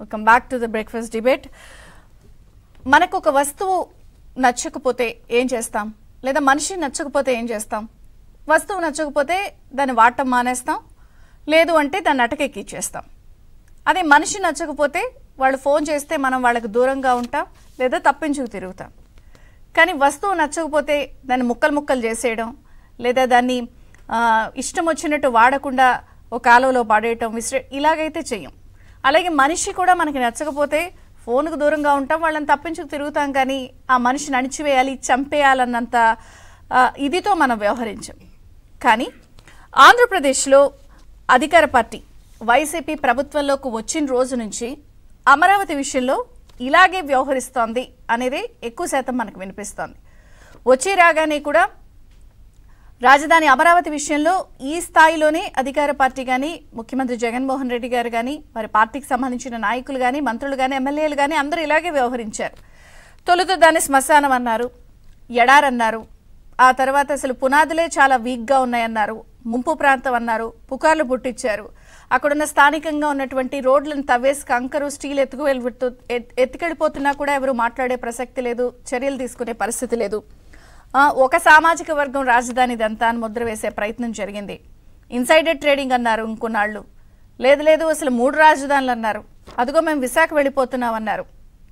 welcome back to the breakfast debate మనకు ఒక వస్తువు నచ్చకపోతే ఏం చేస్తాం లేదా మనిషి నచ్చకపోతే ఏం చేస్తాం వస్తువు నచ్చకపోతే దాన్ని వాడటం మానేస్తాం లేదు అంటే దాన్ని అటకెక్కిచ్చేస్తాం అదే మనిషి నచ్చకపోతే వాళ్ళు ఫోన్ చేస్తే మనం వాళ్ళకి దూరంగా ఉంటాం లేదా తప్పించుకు తిరుగుతాం కానీ వస్తువు నచ్చకపోతే దాన్ని ముక్కలు ముక్కలు చేసేయడం లేదా దాన్ని ఆ, ఇష్టం వచ్చినట్టు వాడకుండా ఒక కాలువలో పడేయటం విసిరే ఇలాగైతే చెయ్యం అలాగే మనిషి కూడా మనకి నచ్చకపోతే ఫోన్కు దూరంగా ఉంటాం వాళ్ళని తప్పించుకు తిరుగుతాం కానీ ఆ మనిషిని అణిచివేయాలి చంపేయాలన్నంత ఆ, ఇదితో మనం వ్యవహరించాం కానీ ఆంధ్రప్రదేశ్లో అధికార పార్టీ వైసీపీ ప్రభుత్వంలోకి వచ్చిన రోజు నుంచి అమరావతి విషయంలో ఇలాగే వ్యవహరిస్తోంది అనేది ఎక్కువ శాతం మనకు వినిపిస్తోంది వచ్చి రాగానే కూడా రాజధాని అమరావతి విషయంలో ఈ స్థాయిలోనే అధికార పార్టీ కానీ ముఖ్యమంత్రి జగన్మోహన్ రెడ్డి గారు కానీ వారి పార్టీకి సంబంధించిన నాయకులు కానీ మంత్రులు కానీ ఎమ్మెల్యేలు కానీ అందరూ ఇలాగే వ్యవహరించారు తొలుత దాన్ని శ్మశానం అన్నారు ఎడారన్నారు ఆ తర్వాత అసలు పునాదులే చాలా వీక్గా ఉన్నాయన్నారు ముంపు ప్రాంతం అన్నారు పుకార్లు పుట్టించారు అక్కడున్న స్థానికంగా ఉన్నటువంటి రోడ్లను తవ్వేసి కంకరు స్టీల్ ఎత్తుకు వెళ్ళిపోతూ ఎత్- ఎత్తుకెళ్ళిపోతున్నా కూడా ఎవరు మాట్లాడే ప్రసక్తి లేదు చర్యలు తీసుకునే పరిస్థితి లేదు ఆ, ఒక సామాజిక వర్గం రాజధాని ఇదంతా అని ముద్ర వేసే ప్రయత్నం జరిగింది ఇన్సైడెడ్ ట్రేడింగ్ అన్నారు ఇంకొన్నాళ్ళు లేదు లేదు అసలు మూడు రాజధానులు అన్నారు అదిగో మేము విశాఖ వెళ్ళిపోతున్నాం అన్నారు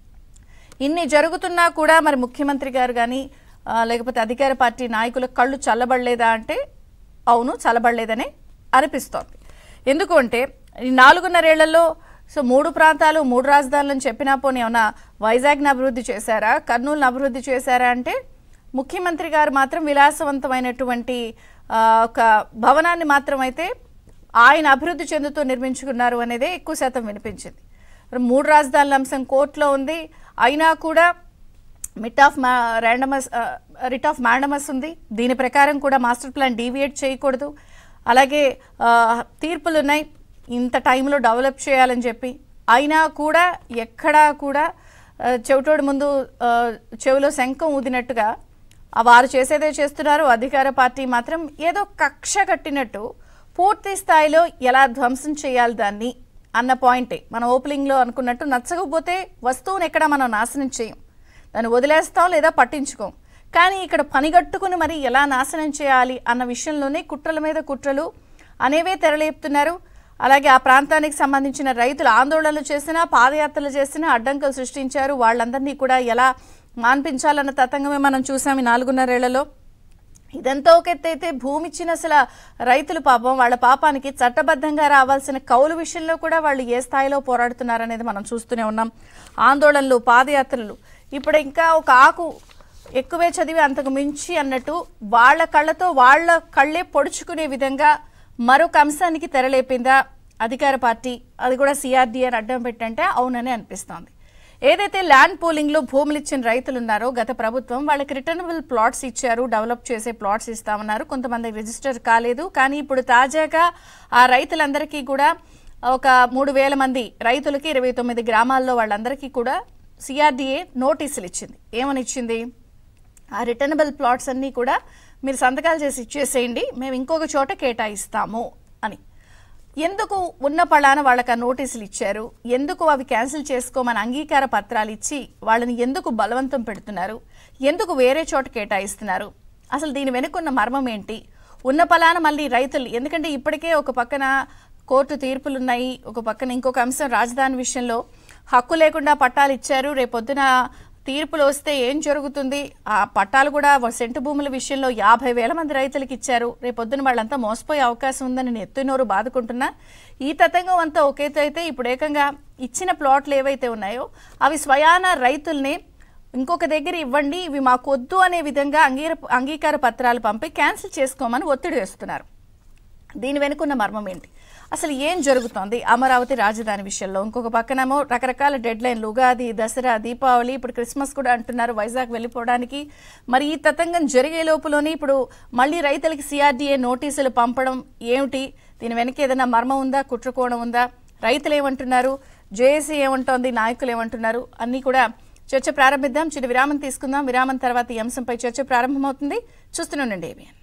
ఇన్ని జరుగుతున్నా కూడా మరి ముఖ్యమంత్రి గారు కానీ లేకపోతే అధికార పార్టీ నాయకుల కళ్ళు చల్లబడలేదా అంటే అవును చల్లబడలేదనే అనిపిస్తోంది ఎందుకు అంటే ఈ నాలుగున్నరేళ్లలో సో మూడు ప్రాంతాలు మూడు రాజధానులను చెప్పినా పోనీ ఏమన్నా వైజాగ్ని అభివృద్ధి చేశారా కర్నూలుని అభివృద్ధి చేశారా అంటే ముఖ్యమంత్రి గారు మాత్రం విలాసవంతమైనటువంటి ఆ, ఒక భవనాన్ని మాత్రం అయితే ఆయన అభివృద్ధి చెందుతూ నిర్మించుకున్నారు అనేదే ఎక్కువ శాతం వినిపించింది మరి మూడు రాజధానుల అంశం కోర్టులో ఉంది అయినా కూడా మిట్ ఆఫ్ మా ర్యాండమస్ రిట్ ఆఫ్ మ్యాండమస్ ఉంది దీని ప్రకారం కూడా మాస్టర్ ప్లాన్ డీవియేట్ చేయకూడదు అలాగే ఆ, తీర్పులు ఉన్నాయి ఇంత టైంలో డెవలప్ చేయాలని చెప్పి అయినా కూడా ఎక్కడా కూడా ఆ, చెవిటోడి ముందు ఆ, చెవిలో శంఖం ఊదినట్టుగా ఆ వారు చేసేదే చేస్తున్నారు అధికార పార్టీ మాత్రం ఏదో కక్ష కట్టినట్టు పూర్తి స్థాయిలో ఎలా ధ్వంసం చేయాలి దాన్ని అన్న పాయింటే మన ఓపెనింగ్లో అనుకున్నట్టు నచ్చకపోతే వస్తువుని ఎక్కడ మనం నాశనం చేయం దాన్ని వదిలేస్తాం లేదా పట్టించుకోం కానీ ఇక్కడ పనిగట్టుకుని మరి ఎలా నాశనం చేయాలి అన్న విషయంలోనే కుట్రల మీద కుట్రలు అనేవే తెరలేపుతున్నారు అలాగే ఆ ప్రాంతానికి సంబంధించిన రైతులు ఆందోళనలు చేసినా పాదయాత్రలు చేసినా అడ్డంకులు సృష్టించారు వాళ్ళందరినీ కూడా ఎలా మాన్పించాలన్న తతంగమే మనం చూసాం ఈ నాలుగున్నరేళ్లలో ఇదంతా ఒక ఎత్తు అయితే భూమి ఇచ్చిన అసలు రైతులు పాపం వాళ్ళ పాపానికి చట్టబద్ధంగా రావాల్సిన కౌలు విషయంలో కూడా వాళ్ళు ఏ స్థాయిలో పోరాడుతున్నారనేది మనం చూస్తూనే ఉన్నాం ఆందోళనలు పాదయాత్రలు ఇప్పుడు ఇంకా ఒక ఆకు ఎక్కువే చదివి అంతకు మించి అన్నట్టు వాళ్ళ కళ్ళతో వాళ్ళ కళ్ళే పొడుచుకునే విధంగా మరొక అంశానికి తెరలేపిందా అధికార పార్టీ అది కూడా సిఆర్డీ అని అడ్డం పెట్టంటే అవునని అనిపిస్తోంది ఏదైతే ల్యాండ్ పూలింగ్లో భూములు ఇచ్చిన రైతులు ఉన్నారో గత ప్రభుత్వం వాళ్ళకి రిటర్నబుల్ ప్లాట్స్ ఇచ్చారు డెవలప్ చేసే ప్లాట్స్ ఇస్తామన్నారు కొంతమంది రిజిస్టర్ కాలేదు కానీ ఇప్పుడు తాజాగా ఆ రైతులందరికీ కూడా ఒక మూడు వేల మంది రైతులకి ఇరవై తొమ్మిది గ్రామాల్లో వాళ్ళందరికీ కూడా సిఆర్డీఏ నోటీసులు ఇచ్చింది ఏమని ఇచ్చింది ఆ రిటర్నబుల్ ప్లాట్స్ అన్నీ కూడా మీరు సంతకాలు చేసి ఇచ్చేసేయండి మేము ఇంకొక చోట కేటాయిస్తాము అని ఎందుకు ఉన్న పళాన వాళ్ళకి ఆ నోటీసులు ఇచ్చారు ఎందుకు అవి క్యాన్సిల్ చేసుకోమని అంగీకార పత్రాలు ఇచ్చి వాళ్ళని ఎందుకు బలవంతం పెడుతున్నారు ఎందుకు వేరే చోట కేటాయిస్తున్నారు అసలు దీని వెనుకున్న మర్మం ఏంటి ఉన్న పలాన మళ్ళీ రైతులు ఎందుకంటే ఇప్పటికే ఒక పక్కన కోర్టు తీర్పులున్నాయి ఒక పక్కన ఇంకొక అంశం రాజధాని విషయంలో హక్కు లేకుండా పట్టాలు ఇచ్చారు రేపొద్దున తీర్పులు వస్తే ఏం జరుగుతుంది ఆ పట్టాలు కూడా వ- సెంటు భూముల విషయంలో యాభై వేల మంది రైతులకు ఇచ్చారు రేపొద్దున వాళ్ళంతా మోసపోయే అవకాశం ఉందని నేను ఎత్తునోరు బాదుకుంటున్నా ఈ తతంగం అంతా ఒకేతో అయితే ఇప్పుడు ఏకంగా ఇచ్చిన ప్లాట్లు ఏవైతే ఉన్నాయో అవి స్వయాన రైతుల్ని ఇంకొక దగ్గర ఇవ్వండి ఇవి మాకు వద్దు అనే విధంగా అంగీర అంగీకార పత్రాలు పంపి క్యాన్సిల్ చేసుకోమని ఒత్తిడి వేస్తున్నారు దీని వెనుకున్న మర్మం ఏంటి అసలు ఏం జరుగుతోంది అమరావతి రాజధాని విషయంలో ఇంకొక పక్కనేమో రకరకాల డెడ్ లైన్లు ఉగాది దసరా దీపావళి ఇప్పుడు క్రిస్మస్ కూడా అంటున్నారు వైజాగ్ వెళ్ళిపోవడానికి మరి ఈ తతంగం జరిగే లోపులోనే ఇప్పుడు మళ్ళీ రైతులకి సిఆర్డీఏ నోటీసులు పంపడం ఏమిటి దీని వెనక ఏదైనా మర్మం ఉందా కుట్రకోణం ఉందా రైతులు ఏమంటున్నారు జేఏసీ ఏమంటోంది నాయకులు ఏమంటున్నారు అన్నీ కూడా చర్చ ప్రారంభిద్దాం చిన్న విరామం తీసుకుందాం విరామం తర్వాత ఈ అంశంపై చర్చ ప్రారంభమవుతుంది చూస్తూనే ఉండండి ఏబిఎన్